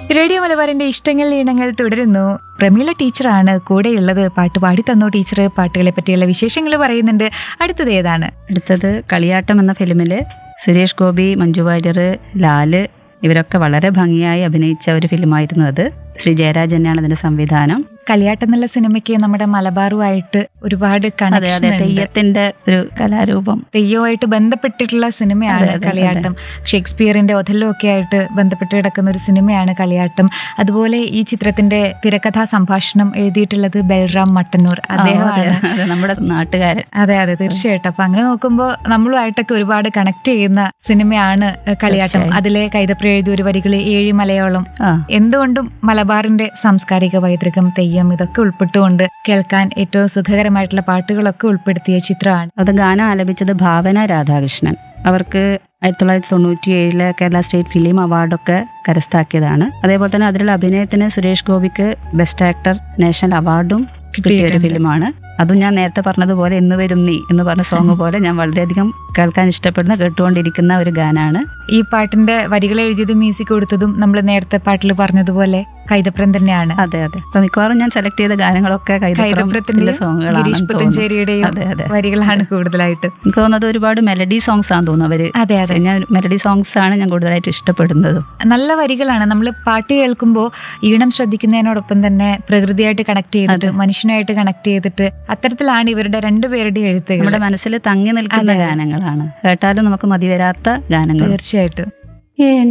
Radio മലബാറിന്റെ ഇഷ്ടങ്ങൾ ഈണങ്ങൾ തുടരുന്നു പ്രമീള ടീച്ചറാണ് കൂടെയുള്ളത് പാട്ട് പാടി തന്നു ടീച്ചർ പാട്ടുകളെ പറ്റിയുള്ള വിശേഷങ്ങൾ പറയുന്നുണ്ട് അടുത്തത് ഏതാണ് അടുത്തത് കളിയാട്ടം എന്ന ഫിലിമില് സുരേഷ് ഗോപി മഞ്ജു വാര്യർ ലാല് ഇവരൊക്കെ വളരെ ഭംഗിയായി അഭിനയിച്ച ഒരു ഫിലിമായിരുന്നു അത് ശ്രീ ജയരാജ് തന്നെയാണ് അതിന്റെ സംവിധാനം കളിയാട്ടം എന്നുള്ള സിനിമയ്ക്ക് നമ്മുടെ മലബാറുമായിട്ട് ഒരുപാട് അതെ കണക്ഷൻ അതെ തെയ്യത്തിന്റെ ഒരു കലാരൂപം തെയ്യവുമായിട്ട് ബന്ധപ്പെട്ടിട്ടുള്ള സിനിമയാണ് അതെ, അതെ, കളിയാട്ടം ഷേക്സ്പിയറിന്റെ ഒഥല്ലോ ഒക്കെ ആയിട്ട് ബന്ധപ്പെട്ട് കിടക്കുന്ന ഒരു സിനിമയാണ് കളിയാട്ടം അതുപോലെ ഈ ചിത്രത്തിന്റെ തിരക്കഥാ സംഭാഷണം എഴുതിയിട്ടുള്ളത് ബൽറാം മട്ടന്നൂർ ആ, അതെ, അദ്ദേഹമാണ് അതെ, നമ്മുടെ നാട്ടുകാരൻ അതെ അതെ തീർച്ചയായിട്ടും അപ്പൊ അങ്ങനെ നോക്കുമ്പോൾ നമ്മളുമായിട്ടൊക്കെ ഒരുപാട് കണക്ട് ചെയ്യുന്ന സിനിമയാണ് ഏഹ്, കളിയാട്ടം തീർച്ചയായും. അതിലെ കൈതപ്ര എഴുതിയ ഒരു വരികള് ഏഴ് മലയോളം ആ എന്തുകൊണ്ടും മലബാറിന്റെ സാംസ്കാരിക പൈതൃകം തെയ്യം ഇതൊക്കെ ഉൾപ്പെട്ടുകൊണ്ട് കേൾക്കാൻ ഏറ്റവും സുഖകരമായിട്ടുള്ള പാട്ടുകളൊക്കെ ഉൾപ്പെടുത്തിയ ചിത്രമാണ് അത് ഗാനം ആലപിച്ചത് ഭാവന രാധാകൃഷ്ണൻ അവർക്ക് ആയിരത്തി തൊള്ളായിരത്തി തൊണ്ണൂറ്റി ഏഴിലെ കേരള സ്റ്റേറ്റ് ഫിലിം അവാർഡൊക്കെ കരസ്ഥമാക്കിയതാണ് അതേപോലെ തന്നെ അതിലുള്ള അഭിനയത്തിന് സുരേഷ് ഗോപിക്ക് ബെസ്റ്റ് ആക്ടർ നാഷണൽ അവാർഡും കിട്ടിയ ഒരു കിട്ടിയിട്ടുണ്ട്. ഫിലിമാണ് അതും ഞാൻ നേരത്തെ പറഞ്ഞതുപോലെ എന്ന് വരും നീ എന്ന് പറഞ്ഞ സോങ് പോലെ ഞാൻ വളരെയധികം കേൾക്കാൻ ഇഷ്ടപ്പെടുന്ന കേട്ടുകൊണ്ടിരിക്കുന്ന ഒരു ഗാനാണ് ഈ പാട്ടിന്റെ വരികൾ എഴുതിയതും മ്യൂസിക് കൊടുത്തതും നമ്മൾ നേരത്തെ പാട്ടിൽ പറഞ്ഞതുപോലെ കൈതപ്രം തന്നെയാണ് അതെ അതെ അപ്പൊ മിക്കവാറും ഞാൻ സെലക്ട് ചെയ്ത ഗാനങ്ങളൊക്കെ കൈതപ്രത്തിന്റെ കൈതപ്രത്തിന്റെ ഗിരീഷ് സോങ്ങുകളാണ് പുത്തഞ്ചേരിയുടെയും അതെ അതെ വരികളാണ് കൂടുതലായിട്ട് എനിക്ക് തോന്നുന്നത് ഒരുപാട് മെലഡി സോങ്സ് ആണെന്ന് തോന്നുന്നു അവര് അതെ അതെ ഞാൻ മെലഡി സോങ്സ് ആണ് ഞാൻ കൂടുതലായിട്ട് ഇഷ്ടപ്പെടുന്നതും നല്ല വരികളാണ് നമ്മൾ പാട്ട് കേൾക്കുമ്പോൾ ഈണം ശ്രദ്ധിക്കുന്നതിനോടൊപ്പം തന്നെ പ്രകൃതിയായിട്ട് കണക്ട് ചെയ്തിട്ട് മനുഷ്യനുമായിട്ട് കണക്ട് ചെയ്തിട്ട് അത്തരത്തിലാണ് ഇവരുടെ രണ്ടുപേരുടെയും എഴുത്തുകൾ നമ്മുടെ മനസ്സിൽ തങ്ങി നിൽക്കുന്ന ഗാനങ്ങളാണ് കേട്ടാലും നമുക്ക് മതിവരാത്ത ഗാനങ്ങൾ തീർച്ചയായിട്ടും ഏ